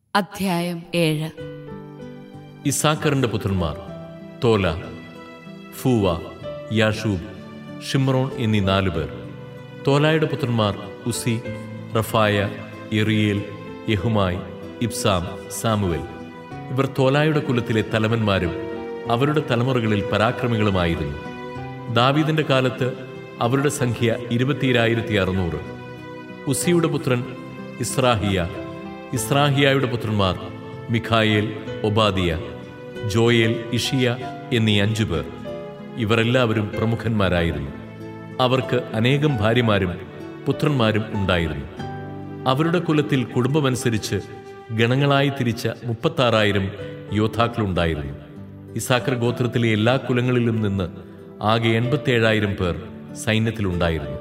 അധ്യായം ഏഴ് ഇസാക്കറിന്റെ പുത്രന്മാർ തോല ഫൂവ യാഷൂബ് ഷിമ്രോൺ എന്നീ നാലു പേർ തോലായുടെ പുത്രന്മാർ ഉസി റഫായ എറിയേൽ യഹുമായി ഇബ്സാം സാമുവൽ ഇവർ തോലായുടെ കുലത്തിലെ തലവന്മാരും അവരുടെ തലമുറകളിൽ പരാക്രമികളുമായിരുന്നു ദാവീദിന്റെ കാലത്ത് അവരുടെ സംഖ്യ ഇരുപത്തിരായിരത്തി അറുന്നൂറ് ഉസിയുടെ പുത്രൻ ഇസ്രാഹിയ ഇസ്രാഹിയായുടെ പുത്രന്മാർ മിഖായേൽ ഒബാദിയ ജോയേൽ ഇഷിയ എന്നീ അഞ്ചു പേർ ഇവരെല്ലാവരും പ്രമുഖന്മാരായിരുന്നു അവർക്ക് അനേകം ഭാര്യമാരും പുത്രന്മാരും ഉണ്ടായിരുന്നു അവരുടെ കുലത്തിൽ കുടുംബമനുസരിച്ച് ഗണങ്ങളായി തിരിച്ച മുപ്പത്താറായിരം യോദ്ധാക്കളുണ്ടായിരുന്നു ഇസാക്കർ ഗോത്രത്തിലെ എല്ലാ കുലങ്ങളിലും നിന്ന് ആകെ എൺപത്തിയേഴായിരം പേർ സൈന്യത്തിലുണ്ടായിരുന്നു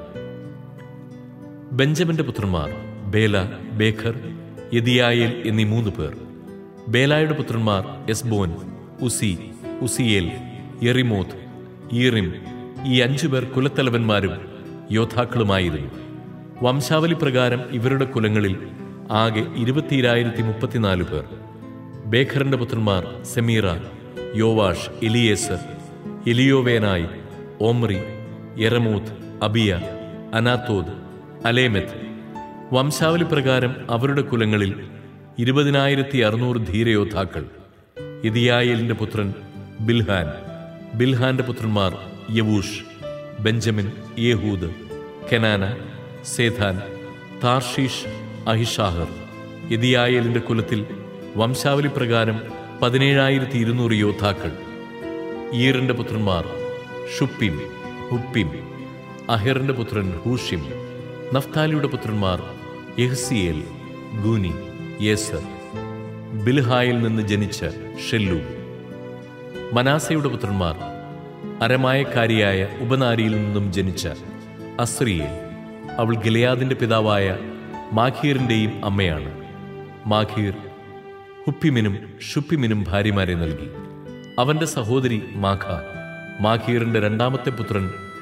ബെഞ്ചമിന്റെ പുത്രന്മാർ ബേല ബേഖർ യദിയായേൽ എന്നീ മൂന്ന് പേർ ബേലായുടെ പുത്രന്മാർ എസ്ബോൻ ഉസി ഉസിയേൽ യെറിമോത്ത് ഈറിം ഈ അഞ്ചു പേർ കുലത്തലവന്മാരും യോദ്ധാക്കളുമായിരുന്നു വംശാവലി പ്രകാരം ഇവരുടെ കുലങ്ങളിൽ ആകെ ഇരുപത്തിരായിരത്തി മുപ്പത്തിനാല് പേർ ബേഖറിന്റെ പുത്രന്മാർ Zemirah Joash Eliezer Elioenai Omri Jerimoth Abijah Anathoth Alemeth വംശാവലി പ്രകാരം അവരുടെ കുലങ്ങളിൽ ഇരുപതിനായിരത്തി അറുന്നൂറ് ധീരയോദ്ധാക്കൾ ഇദിയായേലിന്റെ പുത്രൻ ബിൽഹാൻ ബിൽഹാന്റെ പുത്രന്മാർ യവൂഷ് ബെഞ്ചമിൻ യേഹൂദ് കെനാന സേഥാൻ താർഷീഷ് അഹിഷാഹർ ഇദിയായേലിന്റെ കുലത്തിൽ വംശാവലി പ്രകാരം പതിനേഴായിരത്തി ഇരുന്നൂറ് യോദ്ധാക്കൾ ഈറിന്റെ പുത്രന്മാർ ഷുപ്പിം ഹുപ്പിം അഹിറിന്റെ പുത്രൻ ഹൂഷിം നഫ്താലിയുടെ പുത്രന്മാർ യഹ്സിയേൽ ഗൂനി യേസർ ബിൽഹായിൽ നിന്ന് ജനിച്ച ഷെല്ലു മനാസയുടെ പുത്രന്മാർ അരമായക്കാരിയായ ഉപനാരിയിൽ നിന്നും ജനിച്ച അസ്രിയേൽ അവൾ ഗിലയാദിന്റെ പിതാവായ മാഖീറിന്റെയും അമ്മയാണ് മാഖീർ ഹുപ്പിമിനും ഷുപ്പിമിനും ഭാര്യമാരെ നൽകി അവന്റെ സഹോദരി മാഖ മാഖീറിന്റെ രണ്ടാമത്തെ പുത്രൻ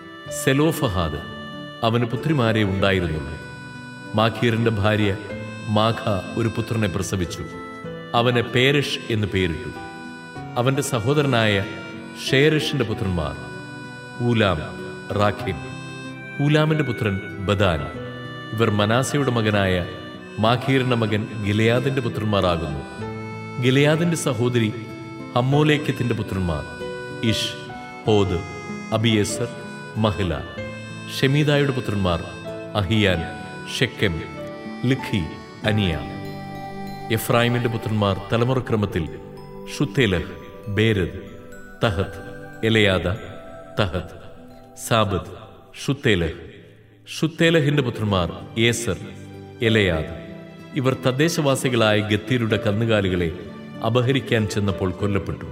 സെലോഫഹാദ് അവന് പുത്രിമാരെ ഉണ്ടായിരുന്നുള്ളൂ മാഖീറിന്റെ ഭാര്യ മാഖ ഒരു പുത്രനെ പ്രസവിച്ചു അവന് പേരഷ് എന്ന് പേരിട്ടു അവന്റെ സഹോദരനായ ഷേരഷിന്റെ പുത്രന്മാർ ഊലാം റാഖിം ഊലാമിന്റെ പുത്രൻ ബദാൻ ഇവർ മനാസയുടെ മകനായ മാഖീറിന്റെ മകൻ ഗിലയാദിന്റെ പുത്രന്മാരാകുന്നു ഗിലയാദിന്റെ സഹോദരി ഹമ്മോലേക്കത്തിന്റെ പുത്രന്മാർ ഇഷ് ഹോദ് അബിയേസർ മഹില ഷെമീദായുടെ പുത്രന്മാർ അഹിയാൻ ഷെക്കെം ലിഖി അനിയ എഫ്രായിമിന്റെ പുത്രന്മാർ തലമുറക്രമത്തിൽ ഷുത്തേലഹ് ബേരദ് തഹത്ത് എലയാദ തഹത്ത് സാബത്ത് ഷുത്തേലഹ് ഷുത്തേലഹിന്റെ പുത്രന്മാർ ഏസർ എലയാദ് ഇവർ തദ്ദേശവാസികളായ ഗത്തീരുടെ കന്നുകാലികളെ അപഹരിക്കാൻ ചെന്നപ്പോൾ കൊല്ലപ്പെട്ടു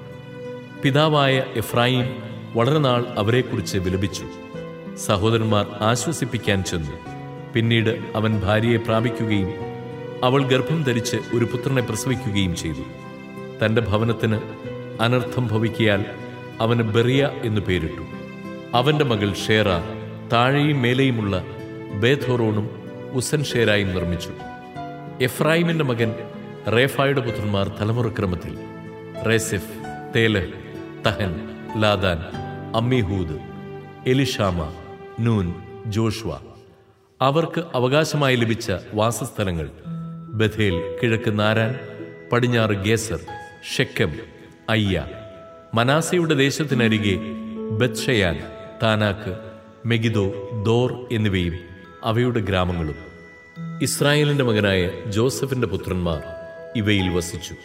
പിതാവായ എഫ്രായിം വളരെ നാൾ അവരെക്കുറിച്ച് വിലപിച്ചു സഹോദരന്മാർ ആശ്വസിപ്പിക്കാൻ ചെന്നു പിന്നീട് അവൻ ഭാര്യയെ പ്രാപിക്കുകയും അവൾ ഗർഭം ധരിച്ച് ഒരു പുത്രനെ പ്രസവിക്കുകയും ചെയ്തു തന്റെ ഭവനത്തിന് അനർത്ഥം ഭവിക്കിയാൽ അവന് ബെറിയ എന്നു പേരിട്ടു അവന്റെ മകൾ ഷേറ താഴെയും മേലെയുമുള്ള ബേഥോറോണും ഉസൻ ഷേരായും നിർമ്മിച്ചു എഫ്രായിമിന്റെ മകൻ റേഫായുടെ പുത്രന്മാർ തലമുറക്രമത്തിൽ റേസെഫ് തേലഹ് തഹൻ ലാദാൻ അമ്മിഹൂദ് എലിഷാമ നൂൻ ജോഷ്വ അവർക്ക് അവകാശമായി ലഭിച്ച വാസസ്ഥലങ്ങൾ ബഥേൽ കിഴക്ക് നാരാൻ പടിഞ്ഞാറ് ഗേസർ ഷെക്കം അയ്യ മനാസയുടെ ദേശത്തിനരികെ ബത്ഷയാൻ താനാക്ക് മെഗിദോ ദോർ എന്നിവയും അവയുടെ ഗ്രാമങ്ങളും ഇസ്രായേലിന്റെ മകനായ ജോസഫിന്റെ പുത്രന്മാർ ഇവയിൽ വസിച്ചു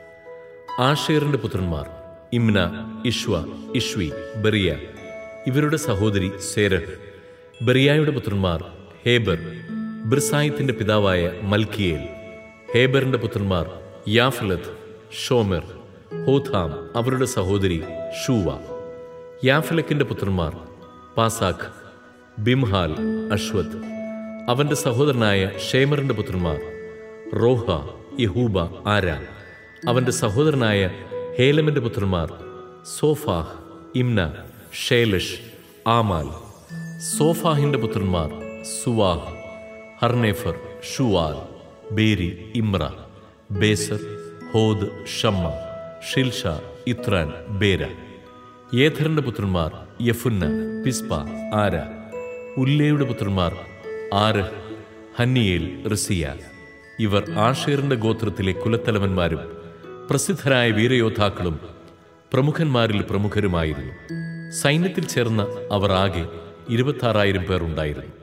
ആഷേറിന്റെ പുത്രന്മാർ ഇമ്ന ഇഷ്വ ഇഷ്വി ബറിയ ഇവരുടെ സഹോദരി സേരഹ് ബറിയായുടെ പുത്രന്മാർ ഹേബർ ബ്രിസായത്തിന്റെ പിതാവായ മൽക്കിയേൽ ഹേബറിന്റെ പുത്രന്മാർ യാഫലത്ത് ഷോമർ ഹോഥാം അവരുടെ സഹോദരി ഷൂവ യാഫലക്കിന്റെ പുത്രന്മാർ പാസാഖ് ബിംഹാൽ അശ്വത് അവന്റെ സഹോദരനായ ഷേമറിന്റെ പുത്രന്മാർ റോഹ യഹൂബ ആരാൻ അവന്റെ സഹോദരനായ ഹേലമിന്റെ പുത്രന്മാർ സോഫാഹ് ഇംന ഷേലഷ് ആമാൽ സോഫാഹിന്റെ പുത്രന്മാർ സുവാഹ് ഹർനേഫർ ഷുവാൽ ബേരി ഇമ്ര ബേസർ ഹോദ് ഷമ്മ ഷിൽഷ ഇത്രാൻ ബേര ഏഥറിന്റെ പുത്രന്മാർ യഫുന്ന പിസ്പ ആര ഉല്ലേയുടെ പുത്രന്മാർ ആരഹ് ഹന്നിയേൽ റിസിയ ഇവർ ആഷേറിന്റെ ഗോത്രത്തിലെ കുലത്തലവന്മാരും പ്രസിദ്ധരായ വീരയോദ്ധാക്കളും പ്രമുഖന്മാരിൽ പ്രമുഖരുമായിരുന്നു സൈന്യത്തിൽ ചേർന്ന അവർ ആകെ ഇരുപത്താറായിരം പേർ ഉണ്ടായിരുന്നു